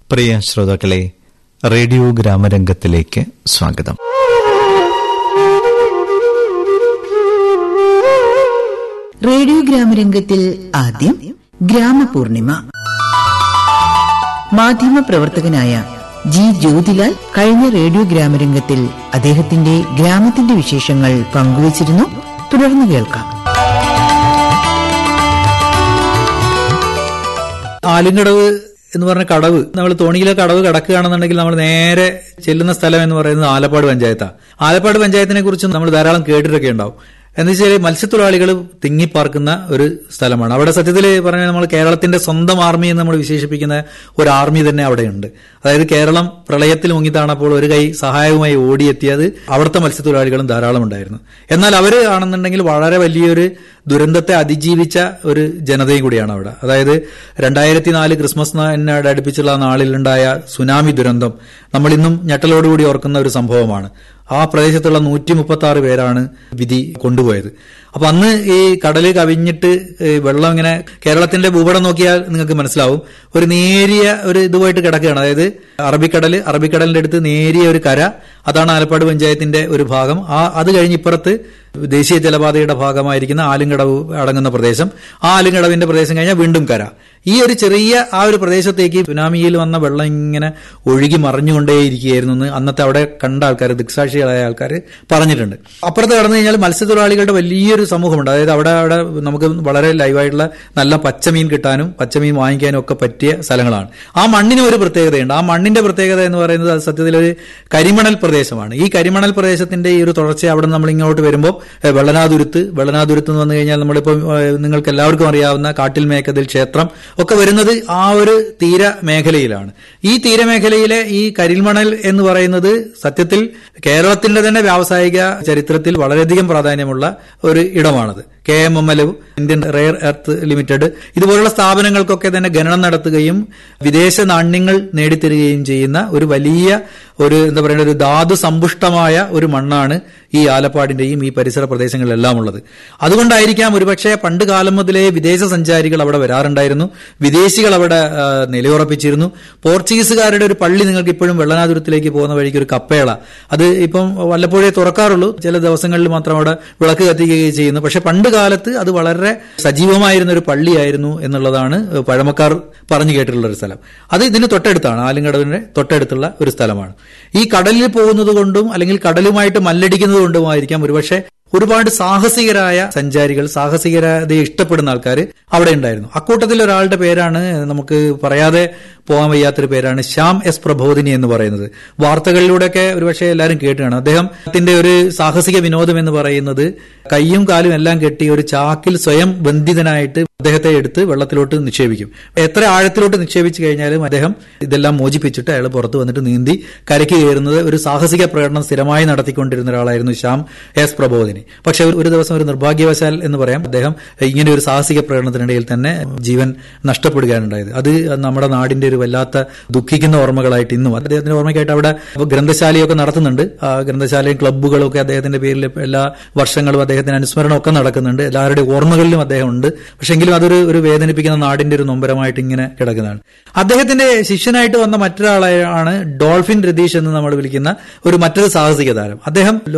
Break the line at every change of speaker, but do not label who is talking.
പ്രിയ ശ്രോതാക്കളെ റേഡിയോ ഗ്രാമരംഗത്തിലേക്ക് സ്വാഗതം
റേഡിയോ ഗ്രാമരംഗത്തിൽ ആദ്യം ഗ്രാമപൂർണിമ മാധ്യമ പ്രവർത്തകനായ ജി ജ്യോതിലാൽ കഴിഞ്ഞ റേഡിയോ ഗ്രാമരംഗത്തിൽ അദ്ദേഹത്തിന്റെ ഗ്രാമത്തിന്റെ വിശേഷങ്ങൾ പങ്കുവച്ചിരുന്നു തുടർന്ന് കേൾക്കാം
ആലുംകടവ് എന്ന് പറഞ്ഞ കടവ് നമ്മൾ തോണിയിലെ കടവ് കടക്കുകയാണെന്നുണ്ടെങ്കിൽ നമ്മൾ നേരെ ചെല്ലുന്ന സ്ഥലം എന്ന് പറയുന്നത് ആലപ്പാട് പഞ്ചായത്താണ് ആലപ്പാട് പഞ്ചായത്തിനെ കുറിച്ച് നമ്മൾ ധാരാളം കേട്ടിട്ടൊക്കെ ഉണ്ടാവും എന്ന് വെച്ചാൽ മത്സ്യത്തൊഴിലാളികൾ തിങ്ങിപ്പാർക്കുന്ന ഒരു സ്ഥലമാണ് അവിടെ സത്യത്തിൽ പറഞ്ഞാൽ നമ്മൾ കേരളത്തിന്റെ സ്വന്തം ആർമി എന്ന് നമ്മൾ വിശേഷിപ്പിക്കുന്ന ഒരു ആർമി തന്നെ അവിടെയുണ്ട് അതായത് കേരളം പ്രളയത്തിൽ മുങ്ങിത്താണപ്പോൾ ഒരു കൈ സഹായവുമായി ഓടിയെത്തിയത് അവിടുത്തെ മത്സ്യത്തൊഴിലാളികളും ധാരാളം ഉണ്ടായിരുന്നു എന്നാൽ അവർ ആണെന്നുണ്ടെങ്കിൽ വളരെ വലിയൊരു ദുരന്തത്തെ അതിജീവിച്ച ഒരു ജനതയും കൂടിയാണ് അവിടെ അതായത് രണ്ടായിരത്തി നാല് ക്രിസ്മസ് എന്നോട് അടുപ്പിച്ചുള്ള നാളിലുണ്ടായ സുനാമി ദുരന്തം നമ്മൾ ഇന്നും ഞെട്ടലോടുകൂടി ഓർക്കുന്ന ഒരു സംഭവമാണ് ആ പ്രദേശത്തുള്ള നൂറ്റി മുപ്പത്തി ആറ് പേരാണ് വിധി കൊണ്ടുപോയത് അപ്പൊ അന്ന് ഈ കടല് കവിഞ്ഞിട്ട് ഈ വെള്ളം ഇങ്ങനെ കേരളത്തിന്റെ ഭൂപടം നോക്കിയാൽ നിങ്ങൾക്ക് മനസ്സിലാവും ഒരു നേരിയ ഒരു ഇതുമായിട്ട് കിടക്കുകയാണ് അതായത് അറബിക്കടല് അറബിക്കടലിന്റെ അടുത്ത് നേരിയ ഒരു കര അതാണ് ആലപ്പാട് പഞ്ചായത്തിന്റെ ഒരു ഭാഗം ആ അത് കഴിഞ്ഞ് ഇപ്പുറത്ത് ദേശീയ ജലപാതയുടെ ഭാഗമായിരിക്കുന്ന ആലുംകടവ് അടങ്ങുന്ന പ്രദേശം ആ ആലുംകടവിന്റെ പ്രദേശം കഴിഞ്ഞാൽ വീണ്ടും കര ഈ ഒരു ചെറിയ ആ ഒരു പ്രദേശത്തേക്ക് സുനാമിയിൽ വന്ന വെള്ളം ഇങ്ങനെ ഒഴുകി മറിഞ്ഞുകൊണ്ടേയിരിക്കുകയായിരുന്നു എന്ന് അന്നത്തെ അവിടെ കണ്ട ആൾക്കാർ ദിക്സാക്ഷികളായ ആൾക്കാർ പറഞ്ഞിട്ടുണ്ട് അപ്പുറത്ത് കടന്നു കഴിഞ്ഞാൽ മത്സ്യത്തൊഴിലാളികളുടെ വലിയൊരു സമൂഹമുണ്ട് അതായത് അവിടെ അവിടെ നമുക്ക് വളരെ ലൈവായിട്ടുള്ള നല്ല പച്ചമീൻ കിട്ടാനും പച്ചമീൻ വാങ്ങിക്കാനും ഒക്കെ പറ്റിയ സ്ഥലങ്ങളാണ് ആ മണ്ണിന് ഒരു പ്രത്യേകതയുണ്ട് ആ മണ്ണിന്റെ പ്രത്യേകത എന്ന് പറയുന്നത് അത് സത്യത്തിൽ ഒരു കരിമണൽ പ്രദേശമാണ് ഈ കരിമണൽ പ്രദേശത്തിന്റെ ഈ ഒരു തുടർച്ച അവിടെ നമ്മൾ ഇങ്ങോട്ട് വരുമ്പോൾ ഏഹ്, വെള്ളനാതുരുത്ത് വെള്ളനാതുരുത്ത് എന്ന് വന്നു കഴിഞ്ഞാൽ നമ്മളിപ്പം ഏഹ്, നിങ്ങൾക്ക് എല്ലാവർക്കും അറിയാവുന്ന കാട്ടിൽ മേക്കതിൽ ക്ഷേത്രം ഒക്കെ വരുന്നത് ആ ഒരു തീര മേഖലയിലാണ് ഈ തീരമേഖലയിലെ ഈ കരിൽമണൽ എന്ന് പറയുന്നത് സത്യത്തിൽ കേരളത്തിന്റെ തന്നെ വ്യാവസായിക ചരിത്രത്തിൽ വളരെയധികം പ്രാധാന്യമുള്ള ഒരു ഇടമാണത് K M M L Indian rare earth limited ഇതുപോലുള്ള സ്ഥാപനങ്ങൾക്കൊക്കെ തന്നെ ഖനനം നടത്തുകയും വിദേശ നാണ്യങ്ങൾ നേടിത്തരികയും ചെയ്യുന്ന ഒരു വലിയ ഒരു എന്താ പറയുക ഒരു ധാതു സമ്പുഷ്ടമായ ഒരു മണ്ണാണ് ഈ ആലപ്പാടിന്റെയും ഈ പരിസര പ്രദേശങ്ങളിലെല്ലാം ഉള്ളത് അതുകൊണ്ടായിരിക്കാം ഒരുപക്ഷെ പണ്ട് കാലം മുതലേ വിദേശ സഞ്ചാരികൾ അവിടെ വരാറുണ്ടായിരുന്നു വിദേശികൾ അവിടെ ആ, നിലയുറപ്പിച്ചിരുന്നു പോർച്ചുഗീസുകാരുടെ ഒരു പള്ളി നിങ്ങൾക്ക് ഇപ്പോഴും വെള്ളനാതുരത്തിലേക്ക് പോകുന്ന വഴിക്ക് ഒരു കപ്പേള അത് ഇപ്പം വല്ലപ്പോഴേ തുറക്കാറുള്ളൂ ചില ദിവസങ്ങളിൽ മാത്രം അവിടെ വിളക്ക് കത്തിക്കുകയും ചെയ്യുന്നു പക്ഷെ പണ്ട് കാലത്ത് അത് വളരെ സജീവമായിരുന്ന ഒരു പള്ളിയായിരുന്നു എന്നുള്ളതാണ് പഴമക്കാർ പറഞ്ഞു കേട്ടിട്ടുള്ള ഒരു സ്ഥലം അത് ഇതിന് തൊട്ടടുത്താണ് ആലുംകടവിന്റെ തൊട്ടടുത്തുള്ള ഒരു സ്ഥലമാണ് ഈ കടലിൽ പോകുന്നത് കൊണ്ടും അല്ലെങ്കിൽ കടലുമായിട്ട് മല്ലടിക്കുന്നത് കൊണ്ടുമായിരിക്കാം ഒരുപക്ഷെ ഒരുപാട് സാഹസികരായ സഞ്ചാരികൾ സാഹസികരതയെ ഇഷ്ടപ്പെടുന്ന ആൾക്കാർ അവിടെ ഉണ്ടായിരുന്നു അക്കൂട്ടത്തിൽ ഒരാളുടെ പേരാണ് നമുക്ക് പറയാതെ പോകാൻ വയ്യാത്തൊരു പേരാണ് ശ്യാം എസ് പ്രബോധിനി എന്ന് പറയുന്നത് വാർത്തകളിലൂടെയൊക്കെ ഒരുപക്ഷെ എല്ലാവരും കേട്ടാണ് അദ്ദേഹത്തിന്റെ ഒരു സാഹസിക വിനോദം എന്ന് പറയുന്നത് കൈയും കാലും എല്ലാം കെട്ടി ഒരു ചാക്കിൽ സ്വയം ബന്ധിതനായിട്ട് അദ്ദേഹത്തെ എടുത്ത് വെള്ളത്തിലോട്ട് നിക്ഷേപിക്കും എത്ര ആഴത്തിലോട്ട് നിക്ഷേപിച്ചു കഴിഞ്ഞാലും അദ്ദേഹം ഇതെല്ലാം മോചിപ്പിച്ചിട്ട് അയാൾ പുറത്ത് വന്നിട്ട് നീന്തി കരയ്ക്ക് കയറുന്നത് ഒരു സാഹസിക പ്രകടനം സ്ഥിരമായി നടത്തിക്കൊണ്ടിരുന്ന ഒരാളായിരുന്നു ശ്യാം എസ് പ്രബോധിനി പക്ഷെ ഒരു- ഒരു ദിവസം ഒരു നിർഭാഗ്യവശാൽ എന്ന് പറയാം അദ്ദേഹം ഇങ്ങനെ ഒരു സാഹസിക പ്രകടനത്തിനിടയിൽ തന്നെ ജീവൻ നഷ്ടപ്പെടുകയാണുണ്ടായത് അത് നമ്മുടെ നാടിന്റെ ഒരു വല്ലാത്ത ദുഃഖിക്കുന്ന ഓർമ്മകളായിട്ട് ഇന്നും അദ്ദേഹത്തിന്റെ ഓർമ്മയ്ക്കായിട്ട് അവിടെ ഗ്രന്ഥശാലയൊക്കെ നടത്തുന്നുണ്ട് ആ ഗ്രന്ഥശാലയും ക്ലബ്ബുകളും ഒക്കെ അദ്ദേഹത്തിന്റെ പേരിൽ എല്ലാ വർഷങ്ങളും അദ്ദേഹത്തിന് അനുസ്മരണം ഒക്കെ നടക്കുന്നുണ്ട് എല്ലാവരുടെയും ഓർമ്മകളിലും അദ്ദേഹം ഉണ്ട് പക്ഷെങ്കിലും അതൊരു ഒരു വേദനിപ്പിക്കുന്ന നാടിന്റെ ഒരു നൊമ്പരമായിട്ട് ഇങ്ങനെ കിടക്കുന്നതാണ് അദ്ദേഹത്തിന്റെ ശിഷ്യനായിട്ട് വന്ന മറ്റൊരാളാണ് ഡോൾഫിൻ രതീഷ് എന്ന് നമ്മൾ വിളിക്കുന്ന ഒരു മറ്റൊരു സാഹസിക താരം അദ്ദേഹം